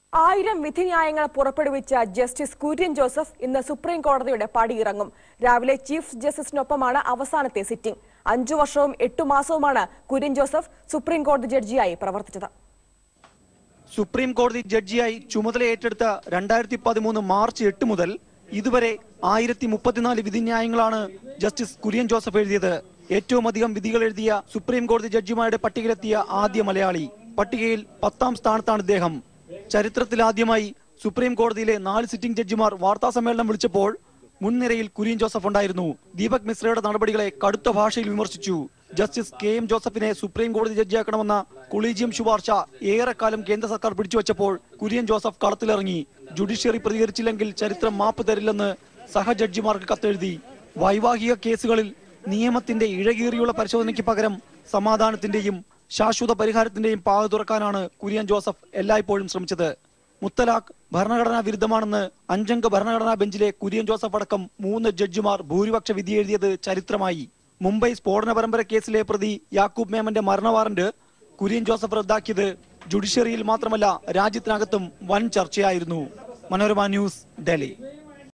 ആയിരം വിധിന്യായങ്ങൾ പുറപ്പെടുവിച്ച ജസ്റ്റിസ് കുര്യൻ ജോസഫ് ഇന്ന് സുപ്രീം കോടതിയുടെ പടിയിറങ്ങും രാവിലെ ചീഫ് ജസ്റ്റിസിനൊപ്പമാണ് അവസാനത്തെ സിറ്റിംഗ് അഞ്ചു വർഷവും എട്ടു മാസവുമാണ് കുര്യൻ ജോസഫ് സുപ്രീം കോടതി ജഡ്ജിയായി പ്രവർത്തിച്ചത് സുപ്രീം കോടതി ജഡ്ജിയായി ചുമതല ഏറ്റെടുത്ത രണ്ടായിരത്തി പതിമൂന്ന് മാർച്ച് എട്ട് മുതൽ ഇതുവരെ ആയിരത്തി മുപ്പത്തിനാല് വിധിന്യായങ്ങളാണ് ജസ്റ്റിസ് കുര്യൻ ജോസഫ് എഴുതിയത് ഏറ്റവും അധികം വിധികൾ എഴുതിയ സുപ്രീം കോടതി ജഡ്ജിമാരുടെ പട്ടികയിലെത്തിയ ആദ്യ മലയാളി പട്ടികയിൽ പത്താം സ്ഥാനത്താണ് ഇദ്ദേഹം ചരിത്രത്തിലാദ്യമായി സുപ്രീം കോടതിയിലെ നാല് സിറ്റിംഗ് ജഡ്ജിമാർ വാർത്താ സമ്മേളനം വിളിച്ചപ്പോൾ മുൻനിരയിൽ കുര്യൻ ജോസഫ് ഉണ്ടായിരുന്നു ദീപക് മിശ്രയുടെ നടപടികളെ കടുത്ത ഭാഷയിൽ വിമർശിച്ചു ജസ്റ്റിസ് കെ എം ജോസഫിനെ സുപ്രീം കോടതി ജഡ്ജിയാക്കണമെന്ന കൊളീജിയം ശുപാർശ ഏറെക്കാലം കേന്ദ്ര സർക്കാർ പിടിച്ചുവച്ചപ്പോൾ കുര്യൻ ജോസഫ് കളത്തിലിറങ്ങി ജുഡീഷ്യറി പ്രതികരിച്ചില്ലെങ്കിൽ ചരിത്രം മാപ്പ് തരില്ലെന്ന് സഹജഡ്ജിമാർക്ക് കത്തെഴുതി വൈവാഹിക കേസുകളിൽ നിയമത്തിന്റെ ഇഴകീറിയുള്ള പരിശോധനയ്ക്ക് പകരം സമാധാനത്തിന്റെയും ശാശ്വത പരിഹാരത്തിന്റെയും പാത തുറക്കാനാണ് കുര്യൻ ജോസഫ് എല്ലായ്പ്പോഴും ശ്രമിച്ചത് മുത്തലാഖ് ഭരണഘടനാ വിരുദ്ധമാണെന്ന് അഞ്ചംഗ ഭരണഘടനാ ബെഞ്ചിലെ കുര്യൻ ജോസഫ് അടക്കം മൂന്ന് ജഡ്ജിമാർ ഭൂരിപക്ഷ വിധി എഴുതിയത് ചരിത്രമായി മുംബൈ സ്ഫോടന പരമ്പര കേസിലെ പ്രതി യാക്കൂബ് മേമന്റെ മരണ വാറന്റ് കുര്യൻ ജോസഫ് റദ്ദാക്കിയത് ജുഡീഷ്യറിയിൽ മാത്രമല്ല രാജ്യത്തിനകത്തും വൻ ചർച്ചയായിരുന്നു മനോരമ ന്യൂസ് ഡൽഹി